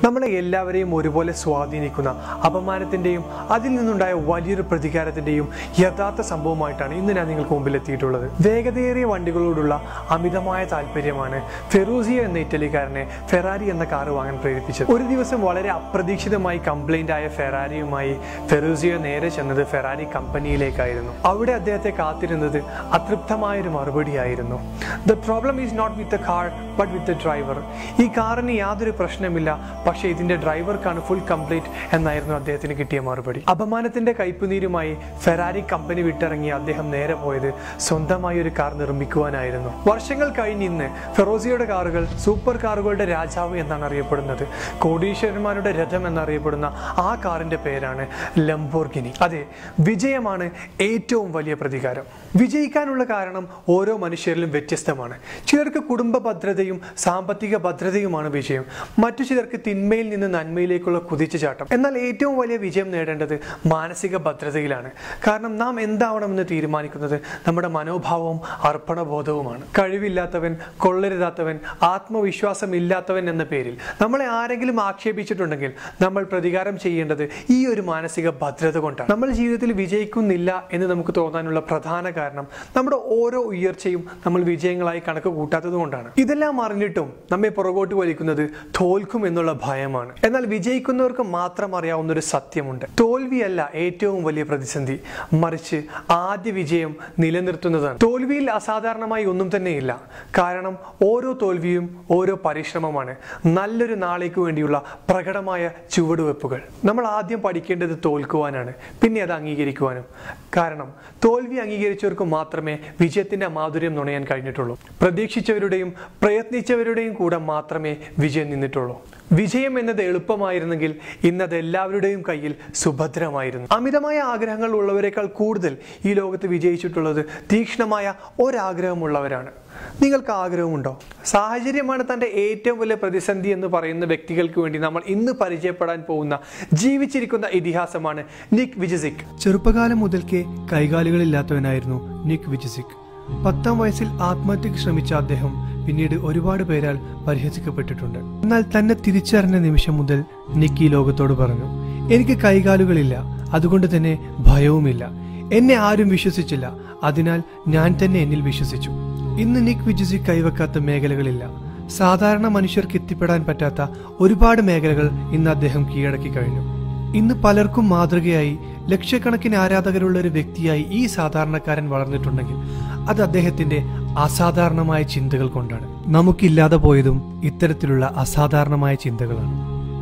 നമ്മളെ എല്ലാവരെയും ഒരുപോലെ സ്വാധീനിക്കുന്ന അപമാനത്തിന്റെയും അതിൽ നിന്നുണ്ടായ വലിയൊരു പ്രതികാരത്തിന്റെയും യഥാർത്ഥ സംഭവമായിട്ടാണ് ഇന്ന് ഞാൻ നിങ്ങൾക്ക് മുമ്പിൽ എത്തിയിട്ടുള്ളത് വേഗതയേറിയ വണ്ടികളോടുള്ള അമിതമായ താല്പര്യമാണ് ഫെറൂസിയോ എന്ന ഇറ്റലിക്കാരനെ ഫെറാരി എന്ന കാറ് വാങ്ങാൻ പ്രേരിപ്പിച്ചത് ഒരു ദിവസം വളരെ അപ്രതീക്ഷിതമായി കംപ്ലൈന്റ് ആയ ഫെറാരിയുമായി ഫെറൂസിയോ നേരെ ചെന്നത് ഫെറാരി കമ്പനിയിലേക്കായിരുന്നു അവിടെ അദ്ദേഹത്തെ കാത്തിരുന്നത് അതൃപ്തമായ ഒരു മറുപടിയായിരുന്നു the problem is not with the car but with the driver ഈ കാറിന് യാതൊരു പ്രശ്നമില്ല പക്ഷേ ഇതിന്റെ ഡ്രൈവർക്കാണ് ഫുൾ കംപ്ലീറ്റ് എന്നായിരുന്നു അദ്ദേഹത്തിന് കിട്ടിയ മറുപടി അപമാനത്തിന്റെ കയ്പുനീരുമായി ഫെറാരി കമ്പനി വിട്ടിറങ്ങി അദ്ദേഹം നേരെ പോയത് സ്വന്തമായി ഒരു കാർ നിർമ്മിക്കുവാനായിരുന്നു വർഷങ്ങൾ കഴിഞ്ഞ് ഇന്ന് ഫെറോസിയുടെ കാറുകൾ സൂപ്പർ കാറുകളുടെ രാജാവ് എന്നാണ് അറിയപ്പെടുന്നത് കോടീശ്വരന്മാരുടെ രഥം എന്നറിയപ്പെടുന്ന ആ കാറിന്റെ പേരാണ് ലംബോർഗിനി അതെ വിജയമാണ് ഏറ്റവും വലിയ പ്രതികാരം വിജയിക്കാനുള്ള കാരണം ഓരോ മനുഷ്യരിലും വ്യത്യസ്തമാണ് ചിലർക്ക് കുടുംബ ഭദ്രതയും സാമ്പത്തിക ഭദ്രതയുമാണ് വിജയം മറ്റു ചിലർക്ക് തിന്മയിൽ നിന്ന് നന്മയിലേക്കുള്ള കുതിച്ചുചാട്ടം എന്നാൽ ഏറ്റവും വലിയ വിജയം നേടേണ്ടത് മാനസിക ഭദ്രതയിലാണ് കാരണം നാം എന്താവണമെന്ന് തീരുമാനിക്കുന്നത് നമ്മുടെ മനോഭാവവും അർപ്പണബോധവുമാണ് കഴിവില്ലാത്തവൻ കൊള്ളരുതാത്തവൻ ആത്മവിശ്വാസം ഇല്ലാത്തവൻ എന്ന പേരിൽ നമ്മളെ ആരെങ്കിലും ആക്ഷേപിച്ചിട്ടുണ്ടെങ്കിൽ നമ്മൾ പ്രതികാരം ചെയ്യേണ്ടത് ഈ ഒരു മാനസിക ഭദ്രത കൊണ്ടാണ് നമ്മൾ ജീവിതത്തിൽ വിജയിക്കുന്നില്ല എന്ന് നമുക്ക് തോന്നാനുള്ള പ്രധാന കാരണം നമ്മുടെ ഓരോ ഉയർച്ചയും നമ്മൾ വിജയങ്ങളായി കണക്ക് കൂട്ടാത്തത് കൊണ്ടാണ് ഇതെല്ലാം അറിഞ്ഞിട്ടും നമ്മെ പുറകോട്ട് വലിക്കുന്നത് തോൽക്കും എന്നുള്ള ഭയമാണ് എന്നാൽ വിജയിക്കുന്നവർക്ക് മാത്രം അറിയാവുന്ന ഒരു സത്യമുണ്ട് തോൽവിയല്ല ഏറ്റവും വലിയ പ്രതിസന്ധി മറിച്ച് ആദ്യ വിജയം നിലനിർത്തുന്നതാണ് തോൽവിയിൽ അസാധാരണമായി ഒന്നും തന്നെയില്ല കാരണം ഓരോ തോൽവിയും ഓരോ പരിശ്രമമാണ് നല്ലൊരു നാളേക്ക് വേണ്ടിയുള്ള പ്രകടമായ ചുവടുവെപ്പുകൾ നമ്മൾ ആദ്യം പഠിക്കേണ്ടത് തോൽക്കുവാനാണ് പിന്നെ അത് അംഗീകരിക്കുവാനും കാരണം തോൽവി അംഗീകരിച്ചവർക്ക് മാത്രമേ വിജയത്തിന്റെ മാധുര്യം നുണയാൻ കഴിഞ്ഞിട്ടുള്ളൂ പ്രതീക്ഷിച്ചവരുടെയും പ്രയത്നിച്ചവരുടെയും കൂടെ മാത്രമേ വിജയം നിന്നിട്ടുള്ളൂ വിജയം എന്നത് എളുപ്പമായിരുന്നെങ്കിൽ ഇന്നത് എല്ലാവരുടെയും കയ്യിൽ സുഭദ്രമായിരുന്നു അമിതമായ ആഗ്രഹങ്ങൾ ഉള്ളവരെക്കാൾ കൂടുതൽ ഈ ലോകത്ത് വിജയിച്ചിട്ടുള്ളത് തീക്ഷ്ണമായ ഒരാഗ്രഹമുള്ളവരാണ് നിങ്ങൾക്ക് ആഗ്രഹമുണ്ടോ സാഹചര്യമാണ് തൻ്റെ ഏറ്റവും വലിയ പ്രതിസന്ധി എന്ന് പറയുന്ന വ്യക്തികൾക്ക് വേണ്ടി നമ്മൾ ഇന്ന് പരിചയപ്പെടാൻ പോകുന്ന ജീവിച്ചിരിക്കുന്ന ഇതിഹാസമാണ് നിക് വിജസിക് ചെറുപ്പകാലം മുതൽക്കേ കൈകാലുകളില്ലാത്തവനായിരുന്നു നിക് വിജസിക് പത്താം വയസ്സിൽ ആത്മഹത്യക്ക് ശ്രമിച്ച അദ്ദേഹം പിന്നീട് ഒരുപാട് പേരാൽ പരിഹസിക്കപ്പെട്ടിട്ടുണ്ട് എന്നാൽ തന്നെ തിരിച്ചറിഞ്ഞ നിമിഷം മുതൽ നിക് ഈ ലോകത്തോട് പറഞ്ഞു എനിക്ക് കൈകാലുകളില്ല അതുകൊണ്ട് തന്നെ ഭയവുമില്ല എന്നെ ആരും വിശ്വസിച്ചില്ല അതിനാൽ ഞാൻ തന്നെ എന്നിൽ വിശ്വസിച്ചു ഇന്ന് നിക് വിജസിക് കൈവെക്കാത്ത മേഖലകളില്ല സാധാരണ മനുഷ്യർക്ക് എത്തിപ്പെടാൻ പറ്റാത്ത ഒരുപാട് മേഖലകൾ ഇന്ന് അദ്ദേഹം കീഴടക്കി കഴിഞ്ഞു ഇന്ന് പലർക്കും മാതൃകയായി ലക്ഷക്കണക്കിന് ആരാധകരുള്ള ഒരു വ്യക്തിയായി ഈ സാധാരണക്കാരൻ വളർന്നിട്ടുണ്ടെങ്കിൽ അത് അദ്ദേഹത്തിന്റെ അസാധാരണമായ ചിന്തകൾ കൊണ്ടാണ് നമുക്കില്ലാതെ പോയതും ഇത്തരത്തിലുള്ള അസാധാരണമായ ചിന്തകളാണ്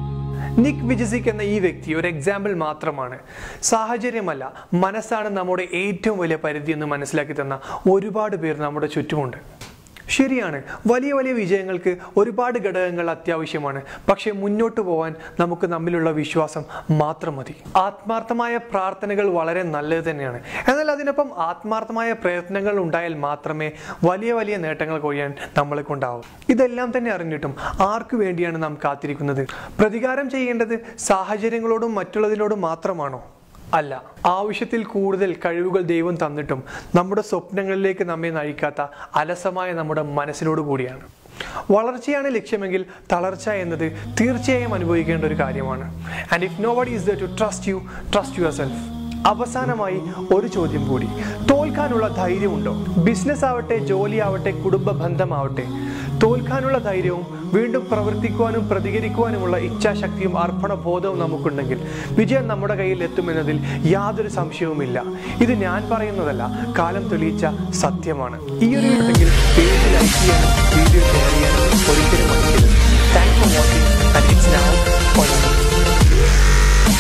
നിക് വിജസിക് എന്ന ഈ വ്യക്തി ഒരു എക്സാമ്പിൾ മാത്രമാണ് സാഹചര്യമല്ല മനസ്സാണ് നമ്മുടെ ഏറ്റവും വലിയ പരിധി എന്ന് മനസ്സിലാക്കി തന്ന ഒരുപാട് പേർ നമ്മുടെ ചുറ്റുമുണ്ട് ശരിയാണ് വലിയ വലിയ വിജയങ്ങൾക്ക് ഒരുപാട് ഘടകങ്ങൾ അത്യാവശ്യമാണ് പക്ഷെ മുന്നോട്ട് പോകാൻ നമുക്ക് നമ്മിലുള്ള വിശ്വാസം മാത്രം മതി ആത്മാർത്ഥമായ പ്രാർത്ഥനകൾ വളരെ നല്ലത് തന്നെയാണ് എന്നാൽ അതിനൊപ്പം ആത്മാർത്ഥമായ പ്രയത്നങ്ങൾ ഉണ്ടായാൽ മാത്രമേ വലിയ വലിയ നേട്ടങ്ങൾ കൊയ്യാൻ നമ്മളെ കൊണ്ടാവും ഇതെല്ലാം തന്നെ അറിഞ്ഞിട്ടും ആർക്കു വേണ്ടിയാണ് നാം കാത്തിരിക്കുന്നത് പ്രതികാരം ചെയ്യേണ്ടത് സാഹചര്യങ്ങളോടും മറ്റുള്ളതിനോടും മാത്രമാണോ അല്ല ആവശ്യത്തിൽ കൂടുതൽ കഴിവുകൾ ദൈവം തന്നിട്ടും നമ്മുടെ സ്വപ്നങ്ങളിലേക്ക് നമ്മെ നയിക്കാത്ത അലസമായ നമ്മുടെ മനസ്സിനോട് കൂടിയാണ് വളർച്ചയാണ് ലക്ഷ്യമെങ്കിൽ തളർച്ച എന്നത് തീർച്ചയായും അനുഭവിക്കേണ്ട ഒരു കാര്യമാണ് and if nobody is the to trust you trust yourself അവസാനമായി ഒരു ചോദ്യം കൂടി തോൽക്കാനുള്ള ധൈര്യമുണ്ടോ ബിസിനസ് ആവട്ടെ ജോലി ആവട്ടെ കുടുംബ ബന്ധമാവട്ടെ തോൽക്കാനുള്ള ധൈര്യവും വീണ്ടും പ്രവർത്തിക്കുവാനും പ്രതികരിക്കുവാനുമുള്ള ഇച്ഛാശക്തിയും അർപ്പണബോധവും നമുക്കുണ്ടെങ്കിൽ വിജയം നമ്മുടെ കയ്യിൽ എത്തുമെന്നതിൽ യാതൊരു സംശയവുമില്ല ഇത് ഞാൻ പറയുന്നതല്ല കാലം തെളിയിച്ച സത്യമാണ് ഈ ഒരു ഉണ്ടെങ്കിൽ പേജ് ലൈക്ക് ചെയ്യാനും വീഡിയോ ഷെയർ ചെയ്യാനും ഒരിക്കലും മടിക്കരുത് thank for watching and it's now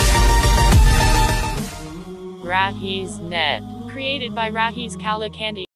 Rahi's Net. Created by Rahi's Kalakandi.